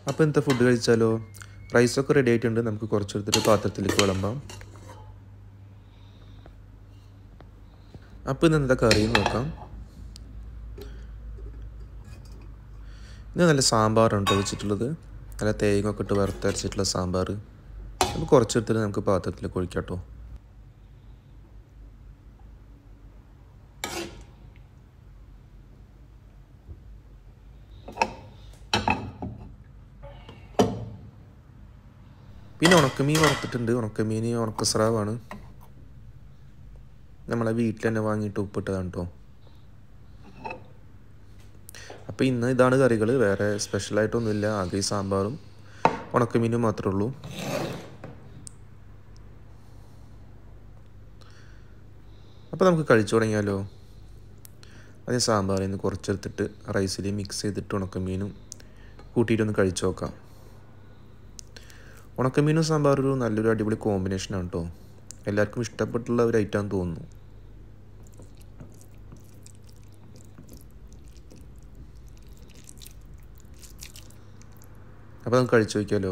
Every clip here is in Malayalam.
അപ്പോൾ ഇന്നത്തെ ഫുഡ് കഴിച്ചാലോ റൈസൊക്കെ റെഡി ആയിട്ടുണ്ട് നമുക്ക് കുറച്ചെടുത്തിട്ട് പാത്രത്തിലേക്ക് വിളമ്പാം അപ്പോൾ ഇന്ന് എന്താ കറി നോക്കാം ഇത് നല്ല സാമ്പാറാണ് കേട്ടോ വെച്ചിട്ടുള്ളത് നല്ല തേങ്ങ ഒക്കെ ഇട്ട് വറുത്തരച്ചിട്ടുള്ള സാമ്പാർ അപ്പോൾ കുറച്ചെടുത്തിട്ട് നമുക്ക് പാത്രത്തിലേക്ക് ഒഴിക്കാം കേട്ടോ പിന്നെ ഉണക്കമീൻ വറുത്തിട്ടുണ്ട് ഉണക്കമീൻ ഉണക്കസ്രാവാണ് നമ്മളെ വീട്ടിൽ തന്നെ വാങ്ങിയിട്ട് ഉപ്പിട്ടതാണ് കേട്ടോ അപ്പോൾ ഇന്ന് ഇതാണ് കറികൾ വേറെ സ്പെഷ്യലായിട്ടൊന്നുമില്ല ആകെ ഈ സാമ്പാറും ഉണക്കമീനും മാത്രമേ ഉള്ളൂ അപ്പോൾ നമുക്ക് കഴിച്ചു തുടങ്ങിയാലോ അതേ സാമ്പാറിൽ നിന്ന് കുറച്ചെടുത്തിട്ട് റൈസിൽ മിക്സ് ചെയ്തിട്ട് ഉണക്കമീനും കൂട്ടിയിട്ടൊന്ന് കഴിച്ചു നോക്കാം ഉണക്കമീനും സാമ്പാറും ഒരു നല്ലൊരു അടിപൊളി കോമ്പിനേഷനാണ് കേട്ടോ എല്ലാവർക്കും ഇഷ്ടപ്പെട്ടുള്ള ഒരു ഐറ്റം തോന്നുന്നു അപ്പോൾ നമുക്ക് കഴിച്ചു നോക്കിയാലോ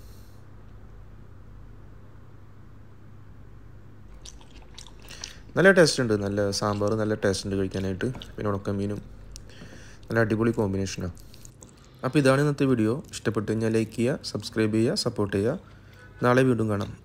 നല്ല ടേസ്റ്റ് ഉണ്ട് നല്ല സാമ്പാർ നല്ല ടേസ്റ്റ് ഉണ്ട് കഴിക്കാനായിട്ട് പിന്നെ ഉണക്കമീനും നല്ല അടിപൊളി കോമ്പിനേഷനാണ് അപ്പോൾ ഇതാണ് ഇന്നത്തെ വീഡിയോ ഇഷ്ടപ്പെട്ടു കഴിഞ്ഞാൽ ലൈക്ക് ചെയ്യുക സബ്സ്ക്രൈബ് ചെയ്യുക സപ്പോർട്ട് ചെയ്യുക നാളെ വീണ്ടും കാണാം